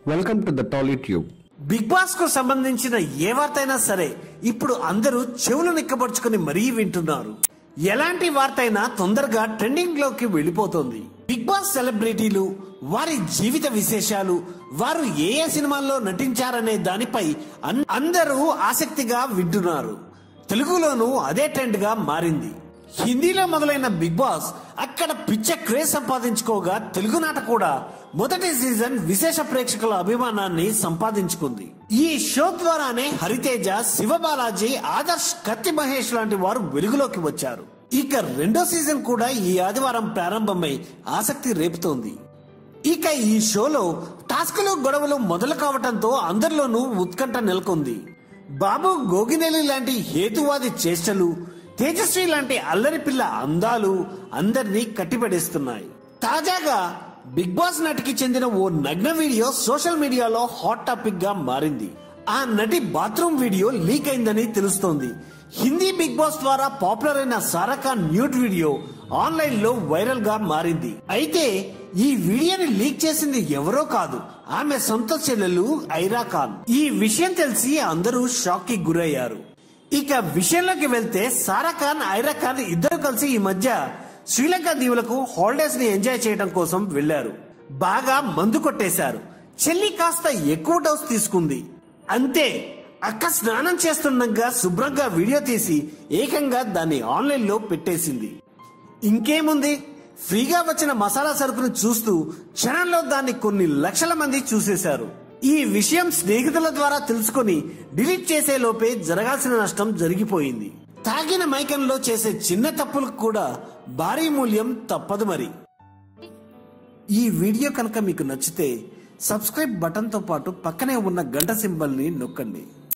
Welcome to the Tolly Tube. Bigg Boss కు సంబంధించిన ఏ వార్త అయినా సరే ఇప్పుడు అందరూ చెవులు నిక్కబడుచుకుని మరీ వింటున్నారు ఎలాంటి వార్త అయినా తొందరగా ట్రెండింగ్ లోకి వెళ్ళిపోతుంది బిగ్ బాస్ సెలబ్రిటీలు వారి జీవిత విశేషాలు వారు ఏ ఏ సినిమాల్లో నటించారనే దానిపై అన్- అందరూ ఆసక్తిగా వింటున్నారు తెలుగులోనూ అదే ట్రెండ్ గా మారింది హిందీలో మొదలైన బిగ్ బాస్ అక్కడ పిచ్చ క్రేజ్ సంపాదించుకోగా తెలుగునాట కూడా మొదటి సీజన్ విశేష ప్రేక్షకుల అభిమానాన్ని సంపాదించుకుంది ఈ షో ద్వారానే హరితేజ శివబాలాజీ ఆదర్శ్ కత్తి మహేష్ లాంటి వారు వెలుగులోకి వచ్చారు ఇక రెండో సీజన్ కూడా ఈ ఆదివారం ప్రారంభమై ఆసక్తి రేపుతోంది ఇక ఈ షోలో టాస్కులు గొడవలు మొదలు కావటంతో అందరిలోనూ ఉత్కంఠ నెలకొంది బాబు గోగినేలి లాంటి హేతువాది చేష్టలు తేజస్వి లాంటి అల్లరి పిల్ల అందాలు అందరినీ కట్టిపడేస్తున్నాయి తాజాగా బిగ్ బాస్ నటికి చెందిన ఓ నగ్న వీడియో సోషల్ మీడియాలో హాట్ టాపిక్ గా మారింది ఆ నటి బాత్రూమ్ వీడియో లీక్ అయిందని తెలుస్తోంది హిందీ బిగ్ బాస్ ద్వారా పాపులర్ అయిన సారకా న్యూడ్ వీడియో ఆన్లైన్ లో వైరల్ గా మారింది అయితే ఈ వీడియోని లీక్ చేసింది ఎవరో కాదు ఆమె సొంత చెల్లెలు ఐరా ఖాన్ ఈ విషయం తెలిసి అందరూ షాక్ కి గురయ్యారు ఇక విషయంలోకి వెళ్తే సారా ఖాన్ ఐరా ఖాన్ ఇద్దరు కలిసి ఈ మధ్య శ్రీలంక దీవులకు హాలిడేస్ ని ఎంజాయ్ చేయడం కోసం వెళ్లారు బాగా మందు కొట్టేశారు చెల్లి కాస్త ఎక్కువ డోస్ తీసుకుంది అంతే అక్క స్నానం చేస్తుండగా శుభ్రంగా వీడియో తీసి ఏకంగా దాన్ని ఆన్లైన్ లో పెట్టేసింది ఇంకేముంది ఫ్రీగా వచ్చిన మసాలా సరుకును చూస్తూ క్షణంలో దాన్ని కొన్ని లక్షల మంది చూసేశారు ఈ విషయం స్నేహితుల ద్వారా తెలుసుకొని డిలీట్ చేసే లోపే జరగాల్సిన నష్టం జరిగిపోయింది తాగిన మైకంలో చేసే చిన్న తప్పులకు కూడా భారీ మూల్యం తప్పదు మరి ఈ వీడియో కనుక మీకు నచ్చితే సబ్స్క్రైబ్ బటన్ తో పాటు పక్కనే ఉన్న గంట సింబల్ ని నొక్కండి